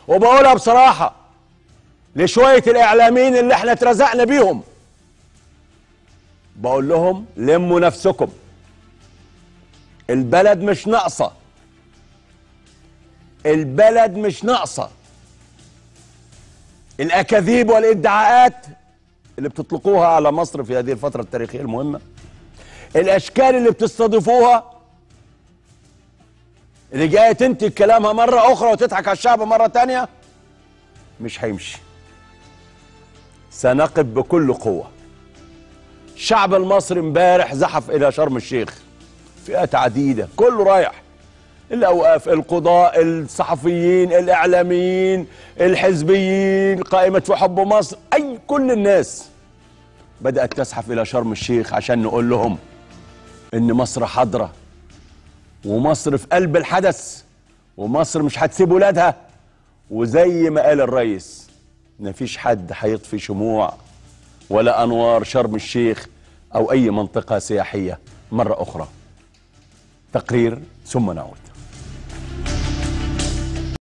وبقولها بصراحة لشوية الإعلاميين اللي احنا اترزقنا بيهم بقول لهم لموا نفسكم البلد مش ناقصة البلد مش ناقصة الأكاذيب والادعاءات اللي بتطلقوها على مصر في هذه الفترة التاريخية المهمة الأشكال اللي بتستضيفوها اللي جاية تنتج كلامها مرة أخرى وتضحك على الشعب مرة تانية مش هيمشي سنقف بكل قوة الشعب المصري امبارح زحف إلى شرم الشيخ فئات عديدة كله رايح الأوقاف القضاء الصحفيين الإعلاميين الحزبيين قائمة في حب مصر أي كل الناس بدأت تزحف إلى شرم الشيخ عشان نقول لهم إن مصر حاضرة ومصر في قلب الحدث ومصر مش هتسيب ولادها وزي ما قال الرئيس مفيش حد هيطفي شموع ولا أنوار شرم الشيخ أو أي منطقة سياحية مرة أخرى تقرير ثم نعود